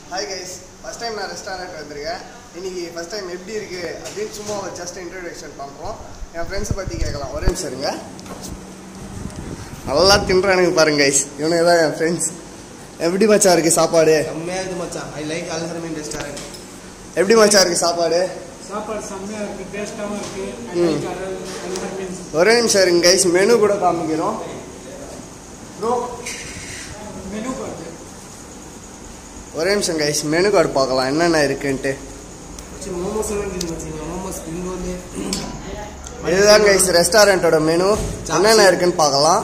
Hi guys first time நான் restaurant வந்திருக்கேன் இன்னைக்கு ஃபஸ்ட் டைம் எப்படி இருக்கு அப்படின்னு சும்மா ஒரு ஜஸ்ட் இன்ட்ரடக்ஷன் பண்ணுறோம் என் ஃப்ரெண்ட்ஸை பற்றி கேட்கலாம் ஒரே நிமிஷம் இருங்க நல்லா தின்றானுங்க பாருங்க கைஸ் இவனுங்க தான் என் ஃப்ரெண்ட்ஸ் எப்படி மச்சா இருக்கு சாப்பாடு செம்மையா இருக்கு மச்சான் ஐ லைக் அல்ஹர்மீன் ரெஸ்டாரண்ட் எப்படி மச்சா இருக்கு சாப்பாடு சாப்பாடு செம்மையா இருக்கு டேஸ்டாவும் இருக்கு ம். மீன்ஸ் ஒரே நிமிஷம் இருங்க கைஸ் மெனு கூட காமிக்கிறோம் ப்ரோ மெனு கார்டு ஒரே நிமிஷம் கைஸ் மெனு கார்டு பார்க்கலாம் என்னென்ன இருக்குன்ட்டு மச்சி மோமோஸ் எல்லாம் இருக்குது மச்சி மோமோஸ் இங்க வந்து இதுதான் கைஸ் ரெஸ்டாரண்ட்டோட மெனு என்னென்ன இருக்குன்னு பார்க்கலாம்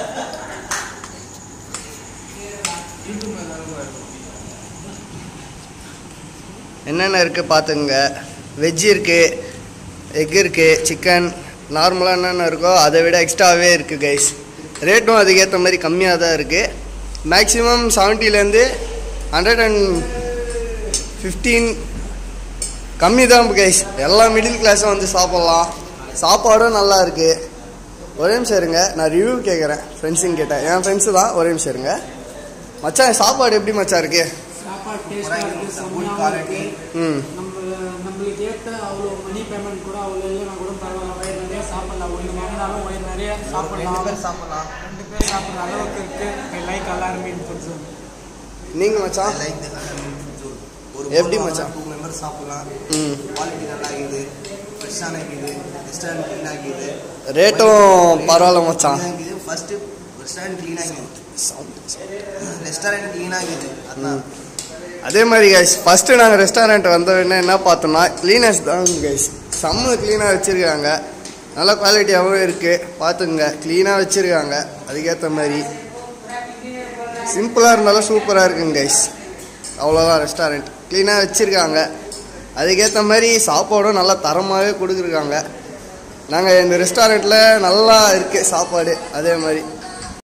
என்னென்ன இருக்குது பார்த்துங்க வெஜ் இருக்குது எக் இருக்குது சிக்கன் நார்மலாக என்னென்ன இருக்கோ அதை விட எக்ஸ்ட்ராவே இருக்குது கைஸ் ரேட்டும் அதுக்கேற்ற மாதிரி கம்மியாக தான் இருக்குது மேக்ஸிமம் செவன்ட்டிலேருந்து ஹண்ட்ரட் அண்ட் ஃபிஃப்டீன் கம்மி தான் கைஸ் எல்லா மிடில் கிளாஸும் வந்து சாப்பிட்லாம் சாப்பாடும் நல்லா இருக்குது ஒரே நிமிஷம் இருங்க நான் ரிவ்யூ கேட்குறேன் ஃப்ரெண்ட்ஸுங்க கேட்டேன் என் ஃப்ரெண்ட்ஸு தான் ஒரே நிமிஷம் இருங்க மச்சான் சாப்பாடு எப்படி மச்சான் இருக்கு சாப்பாடு டேஸ்டா இருக்கு good செம்மையாவும் quality. இருக்கு ம் நம்ம நம்மளுக்கு ஏற்ற அவ்வளோ மணி பேமெண்ட் கூட அவ்வளோ இல்லைனா கூட பரவாயில்ல வயிறு நிறைய சாப்பிடலாம் ஒன்று வாங்கினாலும் வயிறு நிறைய ரெண்டு சாப்பிடலாம் பேர் சாப்பிடலாம் ரெண்டு பேர் சாப்பிட்ற அளவுக்கு இருக்கு ஐ லைக் அலார் மீன் ஃபுட்ஸ் நீங்கள் மச்சான் ஐ லைக் தி அல்ஹர்மீன் ஜோன் ஒரு எப்படி மச்சான்? டூ மெம்பர்ஸ் சாப்பிடலாம் ம் குவாலிட்டி நல்லா இருக்குது ஃப்ரெஷ்ஷான இருக்குது ரெஸ்டாரண்ட் க்ளீனாக இருக்குது ரேட்டும் பரவாயில்ல மச்சான் இருக்குது ஃபர்ஸ்ட் ரெஸ்டாரண்ட் க்ளீனாக இருக்குது ரெஸ்டாரண்ட் க்ளீனாக இருக்குது அதான் அதே மாதிரி கைஸ் ஃபஸ்ட்டு நாங்கள் ரெஸ்டாரண்ட் வந்த உடனே என்ன பார்த்தோம்னா க்ளீனஸ் தான் கைஸ் செம்ம க்ளீனாக வச்சுருக்காங்க நல்ல குவாலிட்டியாகவும் இருக்குது பார்த்துங்க க்ளீனாக வச்சுருக்காங்க அதுக்கேற்ற மாதிரி சிம்பிளாக இருந்தாலும் சூப்பராக இருக்குங்க கைஸ் அவ்வளோதான் ரெஸ்டாரண்ட் க்ளீனாக வச்சுருக்காங்க அதுக்கேற்ற மாதிரி சாப்பாடும் நல்லா தரமாகவே கொடுத்துருக்காங்க நாங்கள் இந்த ரெஸ்டாரண்ட்டில் நல்லா இருக்குது சாப்பாடு அதே மாதிரி